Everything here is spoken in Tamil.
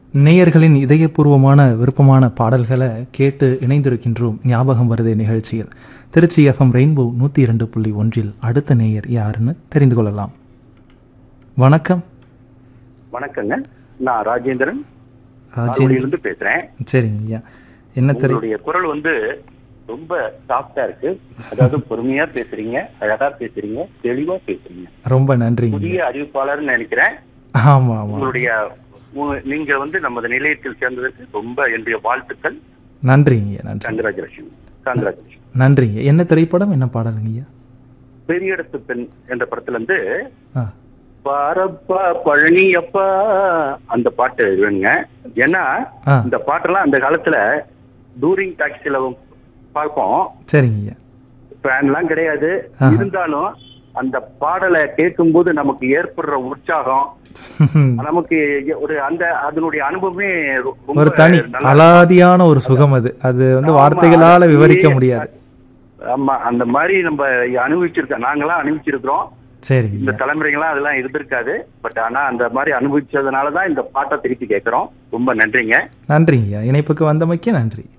நேயர்களின் இதயபூர்வமான விருப்பமான பாடல்களை கேட்டு இணைந்திருக்கின்றோம் ஞாபகம் வருதே நிகழ்ச்சியில் திருச்சி எஃப்எம் ரெயின்போ நூற்றி இரண்டு புள்ளி ஒன்றில் அடுத்த நேயர் யாருன்னு தெரிந்து கொள்ளலாம் வணக்கம் வணக்கங்க நான் ராஜேந்திரன் ராஜேந்திரன் இருந்து பேசுறேன் சரிங்க ஐயா என்ன தெரி உங்களுடைய குரல் வந்து ரொம்ப சாஃப்டா இருக்கு அதாவது பொறுமையா பேசுறீங்க அழகா பேசுறீங்க தெளிவா பேசுறீங்க ரொம்ப நன்றிங்க புதிய அறிவிப்பாளர்னு நினைக்கிறேன் ஆமாம் ஆமாம் உங்களுடைய உங்க- நீங்க வந்து நமது நிலையத்தில் சேர்ந்ததற்கு ரொம்ப என்னுடைய வாழ்த்துக்கள் நன்றிங்க ஐயா நன்றி கங்கராஜுலேஷன் கங்கராஜுலேஷன் நன்றிங்க என்ன திரைப்படம் என்ன பாடலுங்க ஐயா பெரிய இடத்து பெண் என்ற படத்துல இருந்து ஆ பாரப்பா பழனியப்பா அந்த பாட்டு வேணுங்க ஏன்னா ஆ. இந்த பாட்டெல்லாம் அந்த காலத்துல டூரிங் டாக்ஸில பார்ப்போம் சரிங்க ஐயா ஃபேன்லாம் கிடையாது ஆஹா. இருந்தாலும் அந்த பாடலை கேட்கும்போது நமக்கு ஏற்படுற உற்சாகம் நமக்கு ஒரு அந்த அதனுடைய அனுபவமே ரொ- ரொம்ப ஒரு தனி நல்லா- அலாதியான ஒரு சுகம் அது அது வந்து வார்த்தைகளால ஆமா, விவரிக்க அது- முடியாது ஆமா அந்த மாதிரி நம்ம அனுபவிச்சிருக்கோம் நாங்களாம் அனுபவிச்சிருக்கிறோம் சரிங்க இந்த ஐயா. தலைமுறைகள்லாம் அதெல்லாம் இருந்திருக்காது பட் ஆனா அந்த மாதிரி அனுபவிச்சதுனால தான் இந்த பாட்டை திருப்பி கேட்கிறோம் ரொம்ப நன்றிங்க நன்றிங்க ஐயா இணைப்புக்கு வந்தமைக்கு நன்றி